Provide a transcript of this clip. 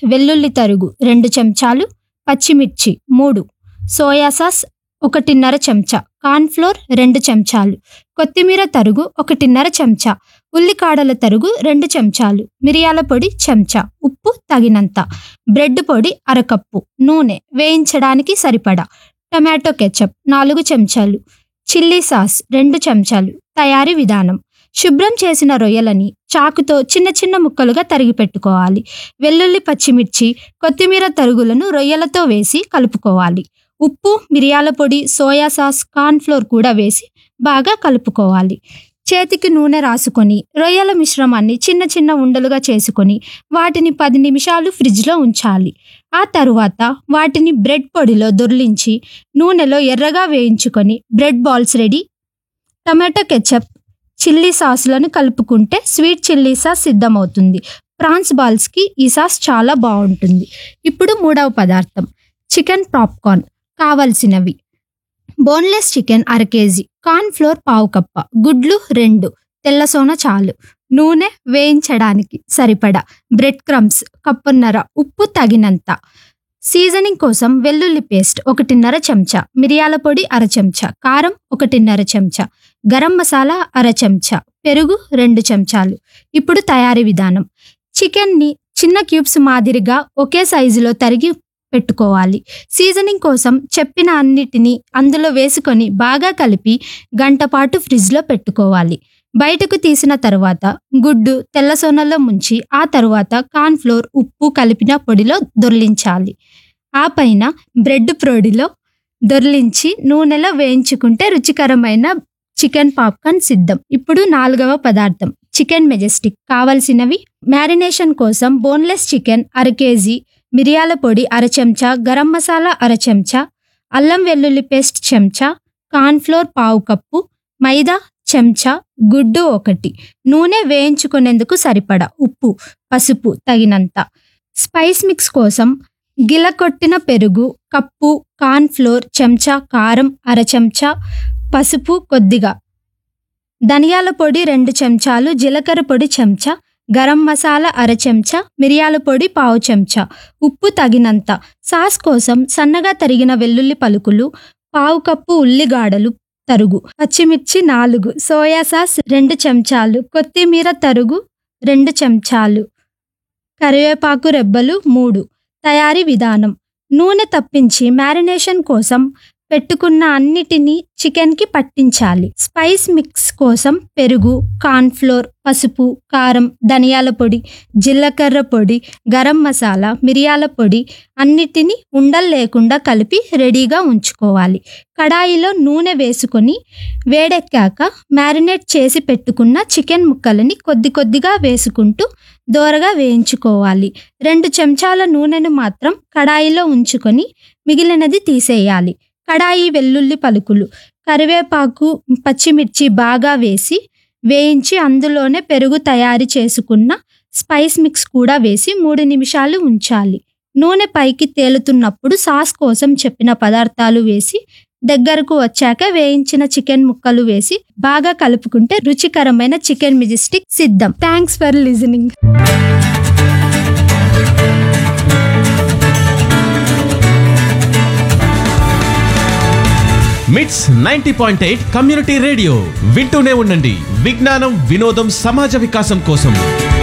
వెల్లుల్లి తరుగు రెండు చెంచాలు పచ్చిమిర్చి మూడు సోయా సాస్ ఒకటిన్నర చెంచా కార్న్ఫ్లోర్ రెండు చెంచాలు కొత్తిమీర తరుగు ఒకటిన్నర చెంచా ఉల్లికాడల తరుగు రెండు చెంచాలు మిరియాల పొడి చెంచా ఉప్పు తగినంత బ్రెడ్ పొడి అరకప్పు నూనె వేయించడానికి సరిపడా టమాటో కెచప్ నాలుగు చెంచాలు చిల్లీ సాస్ రెండు చెంచాలు తయారీ విధానం శుభ్రం చేసిన రొయ్యలని చాకుతో చిన్న చిన్న ముక్కలుగా తరిగి పెట్టుకోవాలి వెల్లుల్లి పచ్చిమిర్చి కొత్తిమీర తరుగులను రొయ్యలతో వేసి కలుపుకోవాలి ఉప్పు మిరియాల పొడి సోయా సాస్ కార్న్ఫ్లోర్ కూడా వేసి బాగా కలుపుకోవాలి చేతికి నూనె రాసుకొని రొయ్యల మిశ్రమాన్ని చిన్న చిన్న ఉండలుగా చేసుకొని వాటిని పది నిమిషాలు ఫ్రిడ్జ్లో ఉంచాలి ఆ తరువాత వాటిని బ్రెడ్ పొడిలో దొర్లించి నూనెలో ఎర్రగా వేయించుకొని bread balls ready tomato ketchup chilli సాస్లను కలుపుకుంటే స్వీట్ చిల్లీ సాస్ సిద్ధమవుతుంది ప్రాన్స్ బాల్స్కి ఈ సాస్ చాలా బాగుంటుంది ఇప్పుడు మూడవ పదార్థం చికెన్ పాప్కార్న్ కావలసినవి బోన్లెస్ చికెన్ అర కేజీ కార్న్ ఫ్లోర్ పావు కప్ప గుడ్లు రెండు తెల్ల సోన చాలు నూనె వేయించడానికి సరిపడా బ్రెడ్ క్రమ్స్ కప్పున్నర ఉప్పు తగినంత సీజనింగ్ కోసం వెల్లుల్లి పేస్ట్ ఒకటిన్నర చెంచా మిరియాల పొడి అర చెంచా కారం ఒకటిన్నర చెంచా గరం మసాలా అర చెంచా పెరుగు రెండు చెంచాలు ఇప్పుడు తయారీ విధానం చికెన్ని చిన్న క్యూబ్స్ మాదిరిగా ఒకే సైజులో తరిగి పెట్టుకోవాలి సీజనింగ్ కోసం చెప్పిన అన్నిటినీ అందులో వేసుకొని బాగా కలిపి గంట పాటు ఫ్రిడ్జ్లో పెట్టుకోవాలి బయటకు తీసిన తరువాత గుడ్డు తెల్ల సొనలో ముంచి ఆ తరువాత కార్న్ఫ్లోర్ ఉప్పు కలిపిన పొడిలో దొర్లించాలి ఆ పైన బ్రెడ్ పొడిలో దొర్లించి నూనెలో వేయించుకుంటే రుచికరమైన చికెన్ పాప్కార్న్ సిద్ధం ఇప్పుడు నాలుగవ పదార్థం చికెన్ మెజెస్టిక్ కావలసినవి మ్యారినేషన్ కోసం బోన్లెస్ చికెన్ అర కేజీ మిరియాల పొడి అర చెంచా గరం మసాలా అర చెంచా అల్లం వెల్లుల్లి పేస్ట్ చెంచా కార్న్ఫ్లోర్ పావు కప్పు మైదా చెంచా గుడ్డు ఒకటి నూనె వేయించుకునేందుకు సరిపడా ఉప్పు పసుపు తగినంత స్పైస్ మిక్స్ కోసం గిలకొట్టిన పెరుగు కప్పు కార్న్ఫ్లోర్ చెంచా కారం అర చెంచా పసుపు కొద్దిగా ధనియాల పొడి రెండు చెంచాలు జీలకర్ర పొడి చెంచా గరం మసాలా అర చెంచా మిరియాల పొడి పావు చెంచా ఉప్పు తగినంత సాస్ కోసం సన్నగా తరిగిన వెల్లుల్లి పలుకులు పావు కప్పు ఉల్లిగాడలు తరుగు పచ్చిమిర్చి నాలుగు సోయా సాస్ రెండు చెంచాలు కొత్తిమీర తరుగు రెండు చెంచాలు కరివేపాకు రెబ్బలు మూడు తయారీ విధానం నూనె తప్పించి మ్యారినేషన్ కోసం పెట్టుకున్న అన్నిటినీ చికెన్కి పట్టించాలి స్పైస్ మిక్స్ కోసం పెరుగు కార్న్ఫ్లోర్ పసుపు కారం ధనియాల పొడి జీలకర్ర పొడి గరం మసాలా మిరియాల పొడి అన్నిటినీ ఉండలు లేకుండా కలిపి రెడీగా ఉంచుకోవాలి కడాయిలో నూనె వేసుకొని వేడెక్కాక మ్యారినేట్ చేసి పెట్టుకున్న చికెన్ ముక్కలని కొద్ది కొద్దిగా వేసుకుంటూ దోరగా వేయించుకోవాలి రెండు చెంచాల నూనెను మాత్రం కడాయిలో ఉంచుకొని మిగిలినది తీసేయాలి కడాయి వెల్లుల్లి పలుకులు కరివేపాకు పచ్చిమిర్చి బాగా వేసి వేయించి అందులోనే పెరుగు తయారు చేసుకున్న స్పైస్ మిక్స్ కూడా వేసి మూడు నిమిషాలు ఉంచాలి నూనె పైకి తేలుతున్నప్పుడు సాస్ కోసం చెప్పిన పదార్థాలు వేసి దగ్గరకు వచ్చాక వేయించిన చికెన్ ముక్కలు వేసి బాగా కలుపుకుంటే రుచికరమైన చికెన్ మిజిస్టిక్ సిద్ధం thanks for listening MITS ninety point eight community radio వింటూనే ఉండండి విజ్ఞానం వినోదం సమాజ వికాసం కోసం